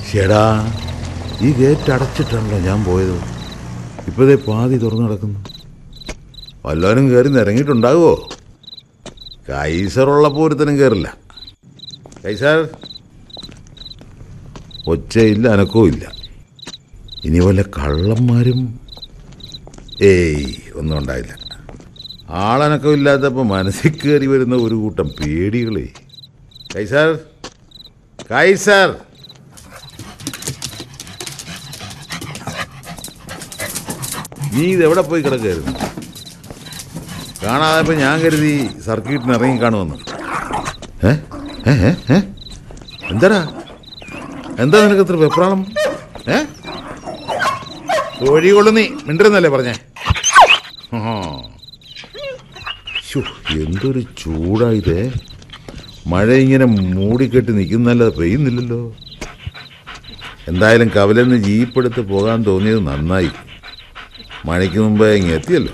ചേടാ ഈ ഗേറ്റ് അടച്ചിട്ടാണല്ലോ ഞാൻ പോയത് ഇപ്പോഴേ പാതി തുറന്നു കിടക്കുന്നു വല്ലവരും കയറി നിരങ്ങിയിട്ടുണ്ടാകുമോ കൈസറുള്ളപ്പോൾ ഒരുത്തനും കയറില്ല കൈസർ ഒച്ചയില്ല അനക്കവും ഇല്ല ഇനി വല്ല കള്ളന്മാരും ഏയ് ഒന്നും ഉണ്ടായില്ല ആളനക്കം ഇല്ലാത്തപ്പോൾ മനസ്സിൽ കയറി വരുന്ന ഒരു കൂട്ടം പേടികളെ കൈസർ കൈസർ നീ ഇതെവിടെ പോയി കിടക്കായിരുന്നു കാണാതെ ഞാൻ കരുതി സർക്കിട്ടിന് ഇറങ്ങി കാണുമെന്ന് ഏ ഏ ഏ? ഏ എന്താടാ എന്താ നിനക്ക് ഇത്ര വെപ്രാളം ഏ കോഴി കൊള്ളു നീ മിണ്ടരുന്നല്ലേ പറഞ്ഞേ ആഹാ. ശ്ശോ, എന്തൊരു ചൂടായത് മഴ ഇങ്ങനെ മൂടിക്കെട്ടി നിൽക്കുന്നല്ലാതെ പെയ്യുന്നില്ലല്ലോ എന്തായാലും കവലെന്ന് ജീപ്പെടുത്ത് പോകാൻ തോന്നിയത് നന്നായി മഴയ്ക്ക് മുമ്പേ ഇങ്ങ് എത്തിയല്ലോ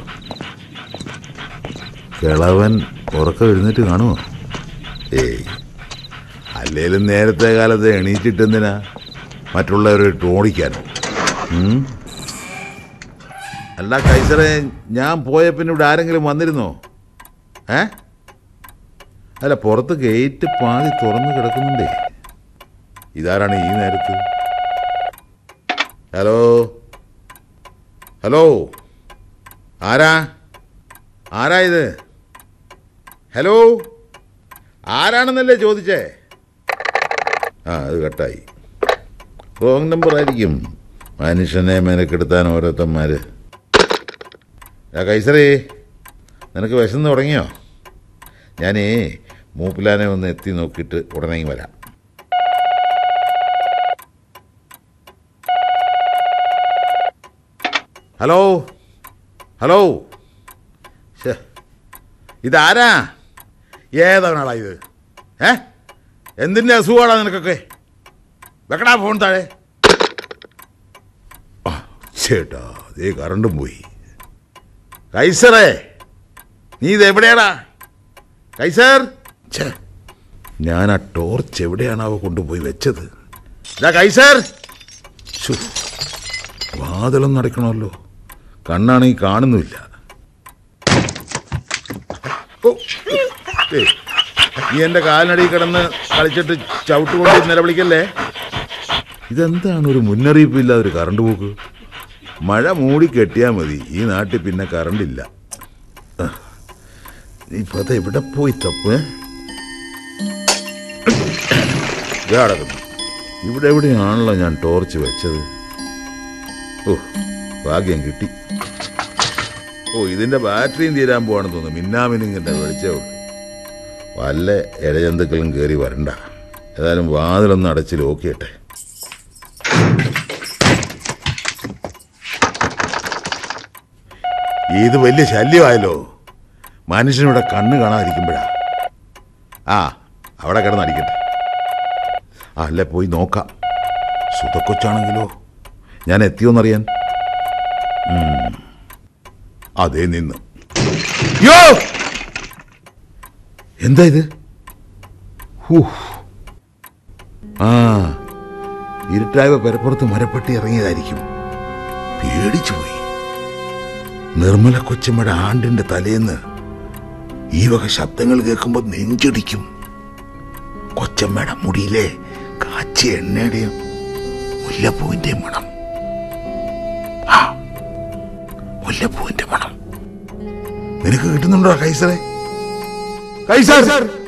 കിളവൻ ഉറക്കം എഴുന്നേറ്റ് കാണുമോ ഏയ് അല്ലേലും നേരത്തെ കാലത്ത് എണീറ്റിട്ടെന്തിനാ മറ്റുള്ളവരെ ഓടിക്കാനോ ഉം? അല്ല കൈസറെ ഞാൻ പോയ പിന്നെ ഇവിടെ ആരെങ്കിലും വന്നിരുന്നോ ഏ അല്ല പുറത്ത് ഗേറ്റ് പാതി തുറന്ന് കിടക്കുന്നുണ്ടേ ഇതാരാണ് ഈ നേരത്ത് ഹലോ ഹലോ ആരാ ആരാ ഇത് ഹലോ ആരാണെന്നല്ലേ ചോദിച്ചേ ആ അത് കട്ടായി റോങ് നമ്പർ ആയിരിക്കും മനുഷ്യനെ മെനക്കെടുത്താൻ ഓരോരുത്തന്മാര് ആ കൈസറേ നിനക്ക് വിശന്ന് തുടങ്ങിയോ ഞാനേ മൂപ്പിലാനെ ഒന്ന് എത്തി നോക്കിയിട്ട് ഉടനെ ഇങ്ങ് വരാം ഹലോ ഹലോ ശ്ശേ, ഇതാരാ ഏതാണാളാ ഇത് ഏ എന്തിൻ്റെ അസുഖമാണോ നിനക്കൊക്കെ വെക്കടാ ഫോൺ താഴെ ആ, ചേട്ടാ ദേ കറണ്ടും പോയി കൈസറേ നീ ഇത് എവിടെയാടാ കൈസർ ഛേ ഞാൻ ആ ടോർച്ച് എവിടെയാണാവോ കൊണ്ടുപോയി വെച്ചത് ഇതാ കൈസർ ശ്ശോ, വാതിലൊന്നും അടയ്ക്കണമല്ലോ കണ്ണാണെങ്കിൽ കാണുന്നുമില്ല ഓ, ഏയ്, നീ എൻ്റെ കാലിനടിയിൽ കിടന്ന് കളിച്ചിട്ട് ചവിട്ടുകൊണ്ട് നിലവിളിക്കല്ലേ ഇതെന്താണ് ഒരു മുന്നറിയിപ്പില്ലാതെ ഒരു കറണ്ട് പോക്ക് മഴ മൂടി കെട്ടിയാൽ മതി ഈ നാട്ടിൽ പിന്നെ കറണ്ടില്ല ഇപ്പൊ അത് എവിടെ പോയി തപ്പ് ഇതാ കിടക്കുന്നു ഇവിടെ എവിടെയാണല്ലോ ഞാൻ ടോർച്ച് വെച്ചത് ഓ ഭാഗ്യം കിട്ടി ഓ ഇതിന്റെ ബാറ്ററിയും തീരാൻ പോവാണെന്ന് തോന്നുന്നു മിന്നാമിനിങ്ങിന്റെ വെളിച്ചേ ഉള്ളൂ വല്ല ഇഴജന്തുക്കളും കയറി വരണ്ട ഏതായാലും വാതിലൊന്ന് അടച്ച് ലോക്കിയട്ടെ ഇത് വലിയ ശല്യമായല്ലോ മനുഷ്യനിവിടെ കണ്ണ് കാണാതിരിക്കുമ്പോഴാ ആ അവിടെ കിടന്ന് അടിക്കട്ടെ ആ അല്ലേ പോയി നോക്കാം സുതക്കൊച്ചാണെങ്കിലോ ഞാൻ എത്തിയോന്നറിയാൻ ഉം. അതേ നിന്ന് യോ എന്താ ഇത് ഹൂ. ആ ഇരുട്ടായ പെരപ്പുറത്ത് മരപ്പെട്ടി ഇറങ്ങിയതായിരിക്കും പേടിച്ചു പോയി നിർമ്മല കൊച്ചമ്മയുടെ ആണ്ടിന്റെ തലേന്ന് ഈ വക ശബ്ദങ്ങൾ കേൾക്കുമ്പോൾ നെഞ്ചിടിക്കും കൊച്ചമ്മയുടെ മുടിയിലെ കാച്ചിയ എണ്ണയുടെയും മുല്ലപ്പൂവിന്റെയും മണം ആ മുല്ലപ്പൂവിന്റെ മണം നിനക്ക് കിട്ടുന്നുണ്ടോ കൈസറെ കൈസർ